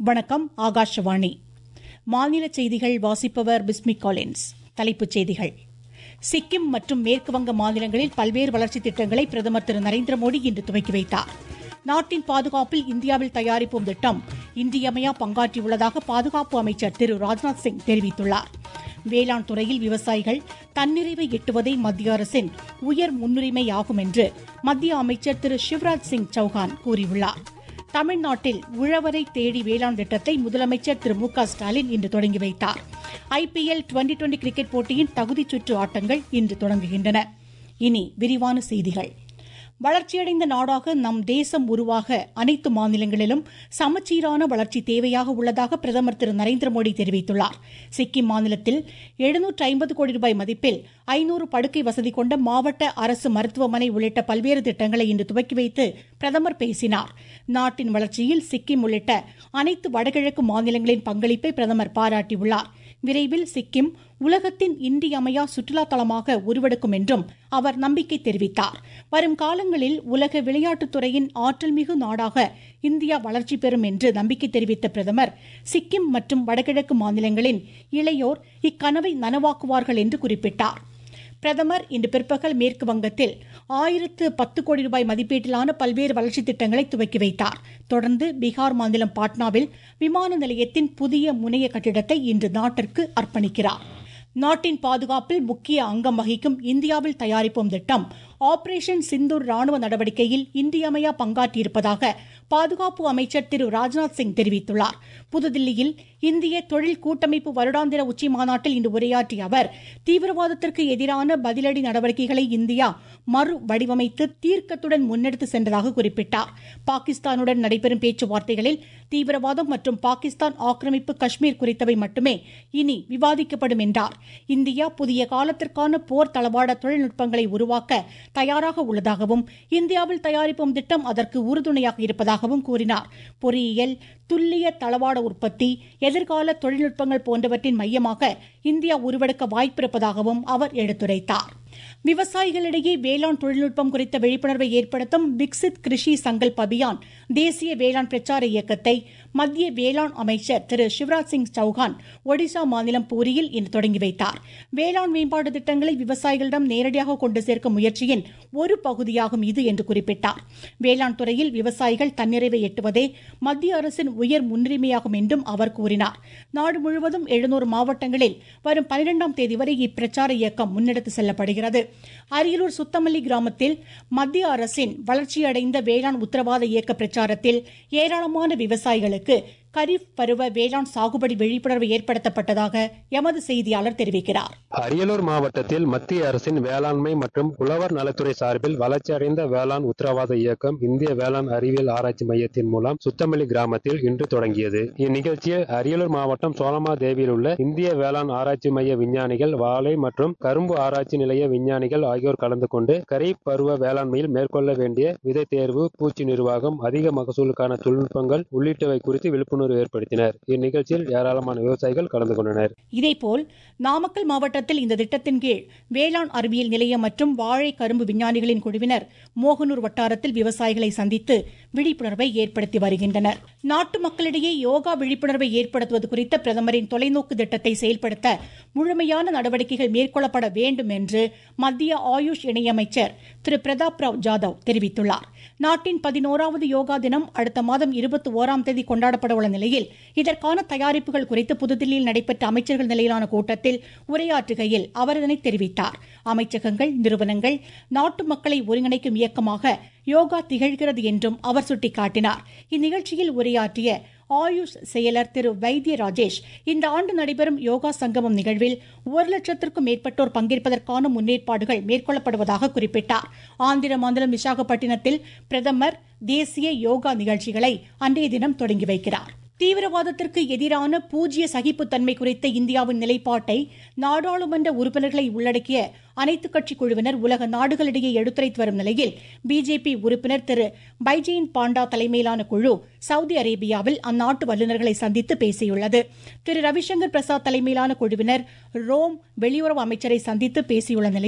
வணக்கம் ஆகாஷவாணி மாநில செய்திகள் வாசிப்பவர் பிஸ்மி காலின்ஸ் தலைப்புச் செய்திகள் சிக்கிம் மற்றும் மேற்குவங்க மாநிலங்களில் பல்வேறு வளர்ச்சித் திட்டங்களை பிரதமர் திரு நரேந்திர மோடி இன்று துவக்கி வைத்தார் நாட்டின் பாதுகாப்பில் இந்தியாவில் தயாரிப்போம் திட்டம் இன்றியமையா பங்காற்றியுள்ளதாக பாதுகாப்பு அமைச்சர் திரு ராஜ்நாத் சிங் தெரிவித்துள்ளார் வேளாண் துறையில் விவசாயிகள் தன்னிறைவை எட்டுவதே மத்திய அரசின் உயர் முன்னுரிமையாகும் என்று மத்திய அமைச்சர் திரு சிவராஜ் சிங் சௌஹான் கூறியுள்ளார் தமிழ்நாட்டில் உழவரை தேடி வேளாண் திட்டத்தை முதலமைச்சர் திரு மு க ஸ்டாலின் இன்று தொடங்கி வைத்தார் ஐபிஎல் டுவெண்டி டுவெண்டி கிரிக்கெட் போட்டியின் தகுதிச் சுற்று ஆட்டங்கள் இன்று தொடங்குகின்றன இனி விரிவான செய்திகள் வளர்ச்சியடைந்த நாடாக நம் தேசம் உருவாக அனைத்து மாநிலங்களிலும் சமச்சீரான வளர்ச்சி தேவையாக உள்ளதாக பிரதமர் திரு நரேந்திர மோடி தெரிவித்துள்ளார் சிக்கிம் மாநிலத்தில் எழுநூற்று ஐம்பது கோடி ரூபாய் மதிப்பில் ஐநூறு படுக்கை வசதி கொண்ட மாவட்ட அரசு மருத்துவமனை உள்ளிட்ட பல்வேறு திட்டங்களை இன்று துவக்கி வைத்து பிரதமர் பேசினார் நாட்டின் வளர்ச்சியில் சிக்கிம் உள்ளிட்ட அனைத்து வடகிழக்கு மாநிலங்களின் பங்களிப்பை பிரதமர் பாராட்டியுள்ளார் விரைவில் சிக்கிம் உலகத்தின் இன்றியமையா சுற்றுலா தலமாக உருவெடுக்கும் என்றும் அவர் நம்பிக்கை தெரிவித்தார் வரும் காலங்களில் உலக விளையாட்டுத் துறையின் ஆற்றல் மிகு நாடாக இந்தியா வளர்ச்சி பெறும் என்று நம்பிக்கை தெரிவித்த பிரதமர் சிக்கிம் மற்றும் வடகிழக்கு மாநிலங்களின் இளையோர் இக்கனவை நனவாக்குவார்கள் என்று குறிப்பிட்டார் பிரதமர் இன்று பிற்பகல் மேற்கு வங்கத்தில் ஆயிரத்து பத்து கோடி ரூபாய் மதிப்பீட்டிலான பல்வேறு வளர்ச்சித் திட்டங்களை துவக்கி வைத்தார் தொடர்ந்து பீகார் மாநிலம் பாட்னாவில் விமான நிலையத்தின் புதிய முனைய கட்டிடத்தை இன்று நாட்டிற்கு அர்ப்பணிக்கிறார் நாட்டின் பாதுகாப்பில் முக்கிய அங்கம் வகிக்கும் இந்தியாவில் தயாரிப்போம் திட்டம் ஆபரேஷன் சிந்தூர் ராணுவ நடவடிக்கையில் இன்றியமையா பங்காற்றியிருப்பதாக பாதுகாப்பு அமைச்சர் திரு ராஜ்நாத் சிங் தெரிவித்துள்ளார் புதுதில்லியில் இந்திய தொழில் கூட்டமைப்பு வருடாந்திர உச்சி மாநாட்டில் இன்று உரையாற்றிய அவர் தீவிரவாதத்திற்கு எதிரான பதிலடி நடவடிக்கைகளை இந்தியா மறு வடிவமைத்து தீர்க்கத்துடன் முன்னெடுத்து சென்றதாக குறிப்பிட்டார் பாகிஸ்தானுடன் நடைபெறும் பேச்சுவார்த்தைகளில் தீவிரவாதம் மற்றும் பாகிஸ்தான் ஆக்கிரமிப்பு காஷ்மீர் குறித்தவை மட்டுமே இனி விவாதிக்கப்படும் என்றார் இந்தியா புதிய காலத்திற்கான போர் தளவாட தொழில்நுட்பங்களை உருவாக்க தயாராக உள்ளதாகவும் இந்தியாவில் தயாரிப்போம் திட்டம் அதற்கு உறுதுணையாக இருப்பதாகவும் கூறினார் பொறியியல் துல்லிய தளவாட உற்பத்தி எதிர்கால தொழில்நுட்பங்கள் போன்றவற்றின் மையமாக இந்தியா உருவெடுக்க வாய்ப்பிருப்பதாகவும் அவர் எடுத்துரைத்தார் விவசாயிகளிடையே வேளாண் தொழில்நுட்பம் குறித்த விழிப்புணர்வை ஏற்படுத்தும் விக்சித் கிருஷி சங்கல்ப் அபியான் தேசிய வேளாண் பிரச்சார இயக்கத்தை மத்திய வேளாண் அமைச்சர் திரு சிவராஜ் சிங் சௌஹான் ஒடிசா மாநிலம் பூரியில் இன்று தொடங்கி வைத்தார் வேளாண் மேம்பாட்டு திட்டங்களை விவசாயிகளிடம் நேரடியாக கொண்டு சேர்க்கும் முயற்சியின் ஒரு பகுதியாகும் இது என்று குறிப்பிட்டார் வேளாண் துறையில் விவசாயிகள் தன்னிறைவை எட்டுவதே மத்திய அரசின் உயர் முன்னுரிமையாகும் என்றும் அவர் கூறினார் நாடு முழுவதும் எழுநூறு மாவட்டங்களில் வரும் பனிரெண்டாம் தேதி வரை இப்பிரச்சார இயக்கம் முன்னெடுத்து செல்லப்படுகிறது அரியலூர் சுத்தமல்லி கிராமத்தில் மத்திய அரசின் வளர்ச்சியடைந்த வேளாண் உத்தரவாத இயக்க பிரச்சாரத்தில் ஏராளமான விவசாயிகளுக்கு கரீப் பருவ வேளாண் சாகுபடி விழிப்புணர்வு ஏற்படுத்தப்பட்டதாக எமது செய்தியாளர் தெரிவிக்கிறார் அரியலூர் மாவட்டத்தில் மத்திய அரசின் வேளாண்மை மற்றும் உழவர் நலத்துறை சார்பில் வளர்ச்சியடைந்த வேளாண் உத்தரவாத இயக்கம் இந்திய வேளாண் அறிவியல் ஆராய்ச்சி மையத்தின் மூலம் சுத்தமல்லி கிராமத்தில் இன்று தொடங்கியது இந்நிகழ்ச்சியை அரியலூர் மாவட்டம் சோலமாதேவியில் உள்ள இந்திய வேளாண் ஆராய்ச்சி மைய விஞ்ஞானிகள் வாழை மற்றும் கரும்பு ஆராய்ச்சி நிலைய விஞ்ஞானிகள் ஆகியோர் கலந்து கொண்டு கரீப் பருவ வேளாண்மையில் மேற்கொள்ள வேண்டிய விதை தேர்வு பூச்சி நிர்வாகம் அதிக மகசூலுக்கான தொழில்நுட்பங்கள் உள்ளிட்டவை குறித்து விழிப்புணர்வு விழிப்புணர்வு ஏற்படுத்தினர் இந்நிகழ்ச்சியில் ஏராளமான விவசாயிகள் கலந்து கொண்டனர் இதேபோல் நாமக்கல் மாவட்டத்தில் இந்த திட்டத்தின் கீழ் வேளாண் அறிவியல் நிலையம் மற்றும் வாழை கரும்பு விஞ்ஞானிகளின் குழுவினர் மோகனூர் வட்டாரத்தில் விவசாயிகளை சந்தித்து விழிப்புணர்வை ஏற்படுத்தி வருகின்றனர் நாட்டு மக்களிடையே யோகா விழிப்புணர்வை ஏற்படுத்துவது குறித்த பிரதமரின் தொலைநோக்கு திட்டத்தை செயல்படுத்த முழுமையான நடவடிக்கைகள் மேற்கொள்ளப்பட வேண்டும் என்று மத்திய ஆயுஷ் இணையமைச்சர் திரு பிரதாப் ராவ் ஜாதவ் தெரிவித்துள்ளார் நாட்டின் பதினோராவது யோகா தினம் அடுத்த மாதம் இருபத்தி ஓராம் தேதி கொண்டாடப்பட உள்ள நிலையில் இதற்கான தயாரிப்புகள் குறித்து புதுதில்லியில் நடைபெற்ற அமைச்சர்கள் நிலையிலான கூட்டத்தில் உரையாற்றுகையில் அவர் இதனை தெரிவித்தார் அமைச்சகங்கள் நிறுவனங்கள் நாட்டு மக்களை ஒருங்கிணைக்கும் இயக்கமாக யோகா திகழ்கிறது என்றும் அவர் சுட்டிக்காட்டினார் இந்நிகழ்ச்சியில் உரையாற்றிய ஆயுஷ் செயலர் திரு வைத்திய ராஜேஷ் இந்த ஆண்டு நடைபெறும் யோகா சங்கமம் நிகழ்வில் ஒரு லட்சத்திற்கும் மேற்பட்டோர் பங்கேற்பதற்கான முன்னேற்பாடுகள் மேற்கொள்ளப்படுவதாக குறிப்பிட்டார் ஆந்திர மாநிலம் விசாகப்பட்டினத்தில் பிரதமர் தேசிய யோகா நிகழ்ச்சிகளை அன்றைய தினம் தொடங்கி வைக்கிறார் தீவிரவாதத்திற்கு எதிரான பூஜ்ய சகிப்புத்தன்மை குறித்த இந்தியாவின் நிலைப்பாட்டை நாடாளுமன்ற உறுப்பினர்களை உள்ளடக்கிய அனைத்துக் கட்சி குழுவினர் உலக நாடுகளிடையே எடுத்துரைத்து வரும் நிலையில் பிஜேபி உறுப்பினர் திரு பைஜெயின் பாண்டா தலைமையிலான குழு சவுதி அரேபியாவில் அந்நாட்டு வல்லுநர்களை சந்தித்து பேசியுள்ளது திரு ரவிசங்கர் பிரசாத் தலைமையிலான குழுவினர் ரோம் வெளியுறவு அமைச்சரை சந்தித்து பேசியுள்ள நிலையில்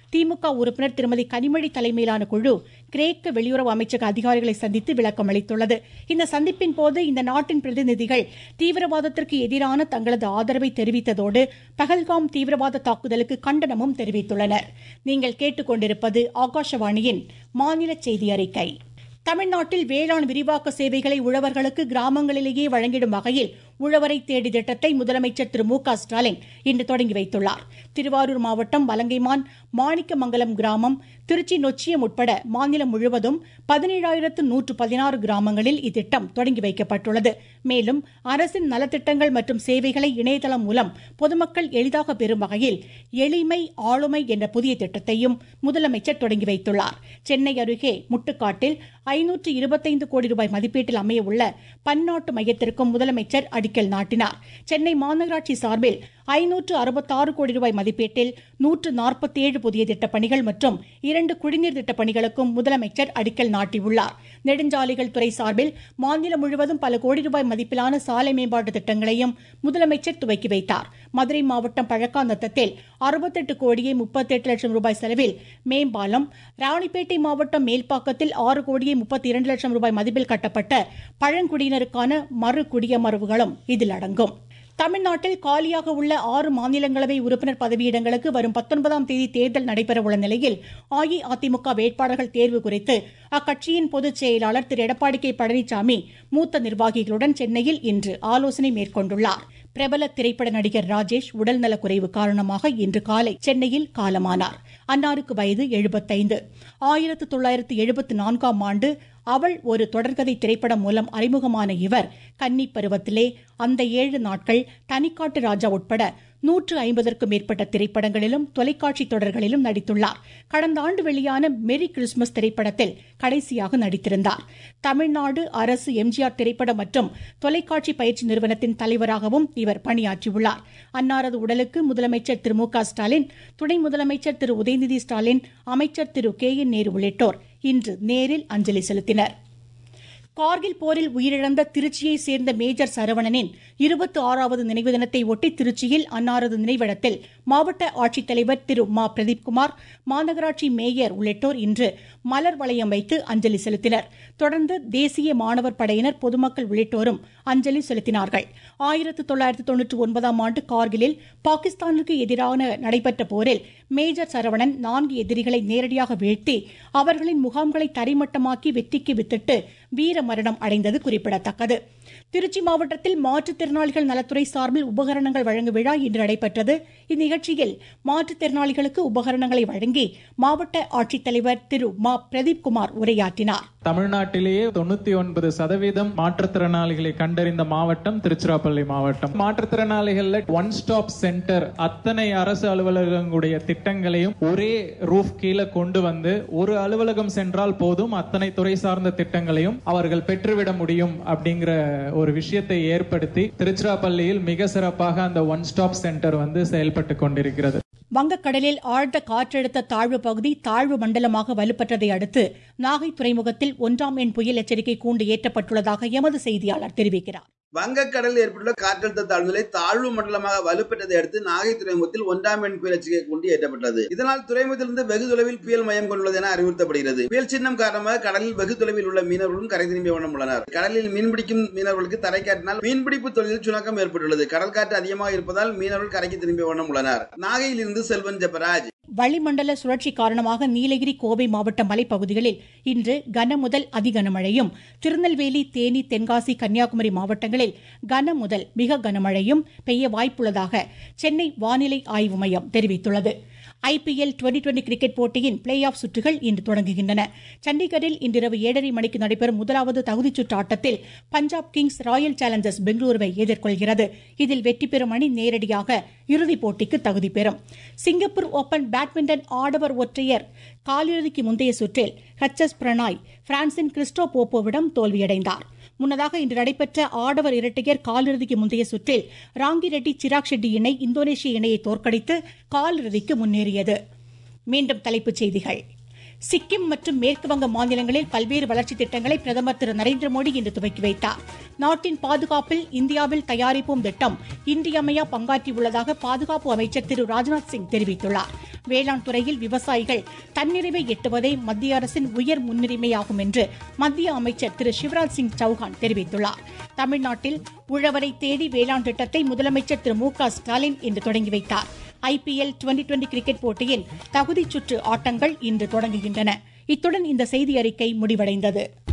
திமுக உறுப்பினர் திருமதி கனிமொழி தலைமையிலான குழு கிரேக்க வெளியுறவு அமைச்சக அதிகாரிகளை சந்தித்து விளக்கம் அளித்துள்ளது இந்த சந்திப்பின் போது இந்த நாட்டின் பிரதிநிதிகள் தீவிரவாதத்திற்கு எதிரான தங்களது ஆதரவை தெரிவித்ததோடு பகல்காம் தீவிரவாத தாக்குதலுக்கு கண்டனமும் தெரிவித்துள்ளனர் நீங்கள் கேட்டுக்கொண்டிருப்பது ஆகாஷவாணியின் மாநில செய்தி அறிக்கை தமிழ்நாட்டில் வேளாண் விரிவாக்க சேவைகளை உழவர்களுக்கு கிராமங்களிலேயே வழங்கிடும் வகையில் உழவரை தேடி திட்டத்தை முதலமைச்சர் திரு மு க ஸ்டாலின் இன்று தொடங்கி வைத்துள்ளார் திருவாரூர் மாவட்டம் வலங்கைமான் மாணிக்கமங்கலம் கிராமம் திருச்சி நொச்சியம் உட்பட மாநிலம் முழுவதும் பதினேழாயிரத்து நூற்று பதினாறு கிராமங்களில் இத்திட்டம் தொடங்கி வைக்கப்பட்டுள்ளது மேலும் அரசின் நலத்திட்டங்கள் மற்றும் சேவைகளை இணையதளம் மூலம் பொதுமக்கள் எளிதாக பெறும் வகையில் எளிமை ஆளுமை என்ற புதிய திட்டத்தையும் முதலமைச்சர் தொடங்கி வைத்துள்ளார் சென்னை அருகே முட்டுக்காட்டில் ஐநூற்று இருபத்தைந்து கோடி ரூபாய் மதிப்பீட்டில் அமையவுள்ள பன்னாட்டு மையத்திற்கும் முதலமைச்சர் அடிக்கல் நாட்டினார் சென்னை மாநகராட்சி சார்பில் ஐநூற்று அறுபத்தாறு கோடி ரூபாய் மதிப்பீட்டில் நூற்று நாற்பத்தேழு புதிய திட்டப் பணிகள் மற்றும் இரண்டு குடிநீர் திட்டப் பணிகளுக்கும் முதலமைச்சர் அடிக்கல் நாட்டியுள்ளார் நெடுஞ்சாலைகள் துறை சார்பில் மாநிலம் முழுவதும் பல கோடி ரூபாய் மதிப்பிலான சாலை மேம்பாட்டு திட்டங்களையும் முதலமைச்சர் துவக்கி வைத்தார் மதுரை மாவட்டம் பழக்காநத்தத்தில் அறுபத்தெட்டு கோடியே முப்பத்தெட்டு லட்சம் ரூபாய் செலவில் மேம்பாலம் ராணிப்பேட்டை மாவட்டம் மேல்பாக்கத்தில் ஆறு கோடியே முப்பத்தி இரண்டு லட்சம் ரூபாய் மதிப்பில் கட்டப்பட்ட பழங்குடியினருக்கான மறு குடியமர்வுகளும் இதில் அடங்கும் தமிழ்நாட்டில் காலியாக உள்ள ஆறு மாநிலங்களவை உறுப்பினர் பதவியிடங்களுக்கு வரும் பத்தொன்பதாம் தேதி தேர்தல் நடைபெறவுள்ள நிலையில் அஇஅதிமுக வேட்பாளர்கள் தேர்வு குறித்து அக்கட்சியின் பொதுச் செயலாளர் திரு எடப்பாடி கே பழனிசாமி மூத்த நிர்வாகிகளுடன் சென்னையில் இன்று ஆலோசனை மேற்கொண்டுள்ளார் பிரபல திரைப்பட நடிகர் ராஜேஷ் உடல்நலக் குறைவு காரணமாக இன்று காலை சென்னையில் காலமானார் அன்னாருக்கு வயது எழுபத்தைந்து ஆயிரத்து தொள்ளாயிரத்து எழுபத்து நான்காம் ஆண்டு அவள் ஒரு தொடர்கதை திரைப்படம் மூலம் அறிமுகமான இவர் கன்னி பருவத்திலே அந்த ஏழு நாட்கள் தனிக்காட்டு ராஜா உட்பட நூற்று ஐம்பதற்கும் மேற்பட்ட திரைப்படங்களிலும் தொலைக்காட்சி தொடர்களிலும் நடித்துள்ளார் கடந்த ஆண்டு வெளியான மெரி கிறிஸ்துமஸ் திரைப்படத்தில் கடைசியாக நடித்திருந்தார் தமிழ்நாடு அரசு எம்ஜிஆர் திரைப்பட மற்றும் தொலைக்காட்சி பயிற்சி நிறுவனத்தின் தலைவராகவும் இவர் பணியாற்றியுள்ளார் அன்னாரது உடலுக்கு முதலமைச்சர் திரு மு க ஸ்டாலின் துணை முதலமைச்சர் திரு உதயநிதி ஸ்டாலின் அமைச்சர் திரு கே என் நேரு உள்ளிட்டோர் இன்று நேரில் அஞ்சலி செலுத்தினர் கார்கில் போரில் உயிரிழந்த திருச்சியை சேர்ந்த மேஜர் சரவணனின் இருபத்தி ஆறாவது நினைவு தினத்தை ஒட்டி திருச்சியில் அன்னாரது நினைவிடத்தில் மாவட்ட ஆட்சித்தலைவர் திரு மா பிரதீப்குமார் மாநகராட்சி மேயர் உள்ளிட்டோர் இன்று மலர் வளையம் வைத்து அஞ்சலி செலுத்தினர் தொடர்ந்து தேசிய மாணவர் படையினர் பொதுமக்கள் உள்ளிட்டோரும் அஞ்சலி செலுத்தினார்கள் ஆயிரத்து தொள்ளாயிரத்து தொன்னூற்றி ஒன்பதாம் ஆண்டு கார்கிலில் பாகிஸ்தானுக்கு எதிரான நடைபெற்ற போரில் மேஜர் சரவணன் நான்கு எதிரிகளை நேரடியாக வீழ்த்தி அவர்களின் முகாம்களை தரைமட்டமாக்கி வெற்றிக்கு வித்திட்டு வீர மரணம் அடைந்தது குறிப்பிடத்தக்கது திருச்சி மாவட்டத்தில் மாற்றுத்திறனாளிகள் நலத்துறை சார்பில் உபகரணங்கள் வழங்கும் விழா இன்று நடைபெற்றது இந்நிகழ்ச்சியில் மாற்றுத்திறனாளிகளுக்கு உபகரணங்களை வழங்கி மாவட்ட ஆட்சித்தலைவர் திரு மா பிரதீப்குமார் உரையாற்றினார் தமிழ்நாட்டிலேயே தொண்ணூத்தி ஒன்பது சதவீதம் மாற்றுத்திறனாளிகளை கண்டறிந்த மாவட்டம் திருச்சிராப்பள்ளி மாவட்டம் மாற்றுத்திறனாளிகள்ல ஒன் ஸ்டாப் சென்டர் அத்தனை அரசு அலுவலகங்களுடைய திட்டங்களையும் ஒரே ரூஃப் கீழே கொண்டு வந்து ஒரு அலுவலகம் சென்றால் போதும் அத்தனை துறை சார்ந்த திட்டங்களையும் அவர்கள் பெற்றுவிட முடியும் அப்படிங்கிற ஒரு விஷயத்தை ஏற்படுத்தி திருச்சிராப்பள்ளியில் மிக சிறப்பாக அந்த ஒன் ஸ்டாப் சென்டர் வந்து செயல்பட்டு கொண்டிருக்கிறது வங்கக்கடலில் ஆழ்ந்த காற்றழுத்த தாழ்வு பகுதி தாழ்வு மண்டலமாக வலுப்பெற்றதை அடுத்து நாகை துறைமுகத்தில் ஒன்றாம் எண் புயல் எச்சரிக்கை கூண்டு ஏற்றப்பட்டுள்ளதாக எமது செய்தியாளர் தெரிவிக்கிறார் வங்கக்கடலில் ஏற்பட்டுள்ள காற்றழுத்த தாழ்வுநிலை தாழ்வு மண்டலமாக வலுப்பெற்றதை அடுத்து நாகை துறைமுகத்தில் ஒன்றாம் எண் புயல் எச்சரிக்கை கூண்டு ஏற்றப்பட்டது இதனால் துறைமுகத்திலிருந்து வெகு தொலைவில் புயல் மையம் கொண்டுள்ளது என அறிவுறுத்தப்படுகிறது புயல் சின்னம் காரணமாக கடலில் வெகு தொலைவில் உள்ள மீனவர்களும் கரை திரும்பிய வண்ணம் உள்ளனர் கடலில் மீன்பிடிக்கும் மீனவர்களுக்கு தரை காட்டினால் மீன்பிடிப்பு தொழிலில் சுணக்கம் ஏற்பட்டுள்ளது கடல் காற்று அதிகமாக இருப்பதால் மீனவர்கள் கரைக்கு திரும்பிய வண்ணம் உள்ளனர் நாகையில் இருந்து செல்வன் ஜெபராஜ் வளிமண்டல சுழற்சி காரணமாக நீலகிரி கோவை மாவட்ட மலைப்பகுதிகளில் இன்று கன முதல் அதிகனமழையும் திருநெல்வேலி தேனி தென்காசி கன்னியாகுமரி மாவட்டங்களில் கன முதல் மிக கனமழையும் பெய்ய வாய்ப்புள்ளதாக சென்னை வானிலை ஆய்வு மையம் தெரிவித்துள்ளது ஐபிஎல் டுவெண்டி டுவெண்டி கிரிக்கெட் போட்டியின் பிளே ஆஃப் சுற்றுகள் இன்று தொடங்குகின்றன சண்டிகரில் இன்றிரவு ஏழரை மணிக்கு நடைபெறும் முதலாவது தகுதிச்சுற்று ஆட்டத்தில் பஞ்சாப் கிங்ஸ் ராயல் சேலஞ்சர்ஸ் பெங்களூருவை எதிர்கொள்கிறது இதில் வெற்றி பெறும் அணி நேரடியாக இறுதிப் போட்டிக்கு தகுதி பெறும் சிங்கப்பூர் ஓபன் பேட்மிண்டன் ஆடவர் ஒற்றையர் காலிறுதிக்கு முந்தைய சுற்றில் ஹெச் எஸ் பிரணாய் பிரான்சின் கிறிஸ்டோ போப்போவிடம் தோல்வியடைந்தார் முன்னதாக இன்று நடைபெற்ற ஆடவர் இரட்டையர் காலிறுதிக்கு முந்தைய சுற்றில் ராங்கி ரெட்டி சிராக் ஷெட்டி இணை இந்தோனேஷிய இணையை தோற்கடித்து காலிறுதிக்கு முன்னேறியது மீண்டும் தலைப்புச் செய்திகள் சிக்கிம் மற்றும் மேற்குவங்க மாநிலங்களில் பல்வேறு வளர்ச்சித் திட்டங்களை பிரதமர் திரு நரேந்திர மோடி இன்று துவக்கி வைத்தார் நாட்டின் பாதுகாப்பில் இந்தியாவில் தயாரிப்போம் திட்டம் இன்றியமையா பங்காற்றியுள்ளதாக பாதுகாப்பு அமைச்சர் திரு ராஜ்நாத் சிங் தெரிவித்துள்ளார் வேளாண் துறையில் விவசாயிகள் தன்னிறைவை எட்டுவதே மத்திய அரசின் உயர் முன்னுரிமையாகும் என்று மத்திய அமைச்சர் திரு சிவராஜ் சிங் சௌஹான் தெரிவித்துள்ளார் தமிழ்நாட்டில் உழவரை தேடி வேளாண் திட்டத்தை முதலமைச்சர் திரு மு க ஸ்டாலின் இன்று தொடங்கி வைத்தார் ஐபிஎல் டுவெண்டி டுவெண்டி கிரிக்கெட் போட்டியின் தகுதிச் சுற்று ஆட்டங்கள் இன்று தொடங்குகின்றன இத்துடன் இந்த செய்தி அறிக்கை முடிவடைந்தது